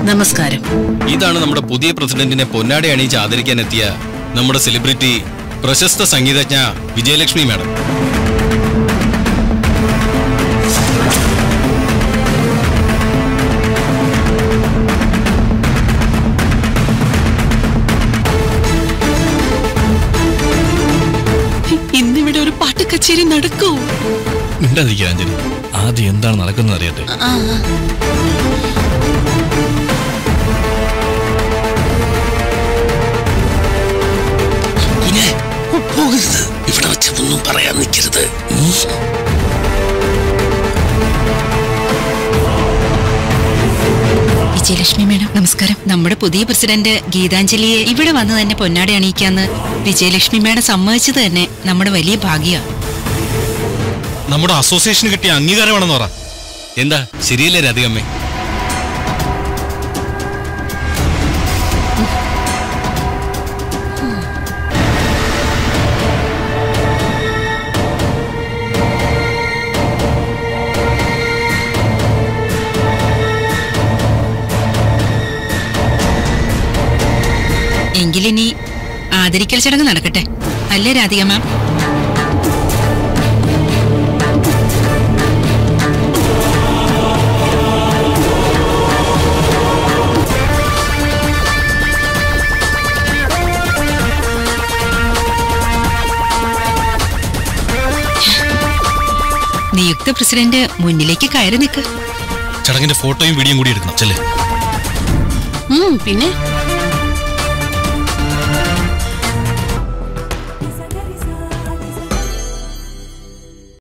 നമസ്കാരം ഇതാണ് നമ്മുടെ പുതിയ പ്രസിഡന്റിനെ പൊന്നാടി അണിയിച്ച് ആദരിക്കാൻ എത്തിയ നമ്മുടെ സെലിബ്രിറ്റി പ്രശസ്ത സംഗീതജ്ഞ വിജയലക്ഷ്മി മാഡം ഇന്നിവിടെ ഒരു പാട്ട് കച്ചേരി നടക്കൂ മിണ്ടാതിരിക്കുക അഞ്ജലി ആദ്യം എന്താണ് നടക്കുന്നത് അറിയട്ടെ ആ, കുഞ്ഞെ പോകരുത് ഇവിടെ വെച്ച് ഒന്നും പറയാൻ നിൽക്കരുത് ഉം. വിജയലക്ഷ്മി മേഡം നമസ്കാരം നമ്മുടെ പുതിയ പ്രസിഡന്റ് ഗീതാഞ്ജലിയെ ഇവിടെ വന്ന് തന്നെ പൊന്നാടി അണിയിക്കാന്ന് വിജയലക്ഷ്മി മേഡം സമ്മതിച്ചത് തന്നെ നമ്മുടെ വലിയ ഭാഗ്യമാണ് നമ്മുടെ അസോസിയേഷന് കിട്ടിയ അംഗീകാരമാണെന്ന് പറ എന്താ ശരിയല്ലേ രാധികമ്മേ എങ്കിലിനി ആദരിക്കൽ ചടങ്ങ് നടക്കട്ടെ അല്ലേ രാധിക മാം നിയുക്ത പ്രസിഡന്റ് മുന്നിലേക്ക് കയറി നിൽക്ക് ചടങ്ങിന്റെ ഫോട്ടോയും വീഡിയോയും കൂടി എടുക്കണം ചെല്ലേ ഉം, പിന്നെ